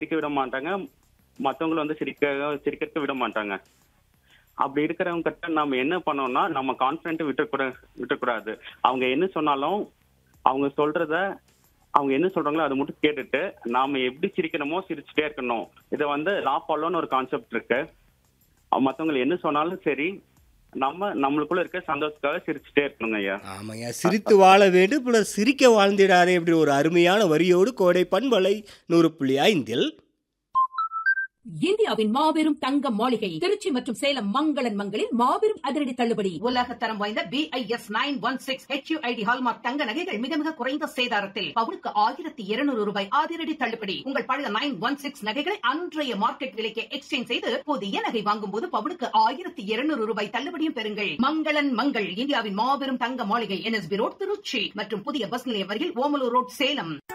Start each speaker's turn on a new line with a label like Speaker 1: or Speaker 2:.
Speaker 1: சிரிக்க விட மாட்டாங்க மத்தவங்கள வந்து சிரிக்க சிரிக்க விட மாட்டாங்க அப்படி இருக்கிறவங்க கிட்ட நம்ம என்ன பண்ணோம்னா நம்ம கான்பிடன்ட் விட்டுக்கூட விட்டுக்கூடாது அவங்க என்ன சொன்னாலும் அவங்க சொல்றத அவங்க என்ன சொல்றாங்களோ அதை மட்டும் கேட்டுட்டு நாம எப்படி சிரிக்கணுமோ சிரிச்சுட்டே இருக்கணும் இதை வந்து லா ஃபாலோன்னு ஒரு கான்செப்ட் இருக்கு மத்தவங்க என்ன சொன்னாலும் சரி நம்ம நம்மளுக்குள்ள இருக்க சந்தோஷத்துக்காக சிரிச்சுட்டே இருக்கணுங்க ஐயா
Speaker 2: ஆமாங்க சிரித்து வாழ வேண்டும் பிளஸ் சிரிக்க வாழ்ந்திடாதே இப்படி ஒரு அருமையான வரியோடு கோடை பண்பலை நூறு புள்ளி ஐந்தில்
Speaker 3: இந்தியாவின் மாபெரும் தங்க மாளிகை திருச்சி மற்றும் சேலம் மங்களன் மங்களில் மாபெரும் அதிரடி தள்ளுபடி
Speaker 4: உலக தரம் வாய்ந்த BIS nine one six HUID hallmark தங்க நகைகள் மிக மிக குறைந்த சேதாரத்தில் பவுனுக்கு ஆயிரத்தி இருநூறு ரூபாய் அதிரடி தள்ளுபடி உங்கள் பழைய நைன் ஒன் சிக்ஸ் நகைகளை அன்றைய மார்க்கெட் விலைக்கு எக்ஸ்சேஞ்ச் செய்து புதிய நகை வாங்கும் போது பவுனுக்கு ஆயிரத்தி இருநூறு ரூபாய் தள்ளுபடியும் பெறுங்கள் மங்களன் மங்கள் இந்தியாவின் மாபெரும் தங்க மாளிகை என்எஸ்பி ரோட் திருச்சி மற்றும் புதிய பஸ் நிலையம் அருகில் ஓமலூர் ரோட் சேலம்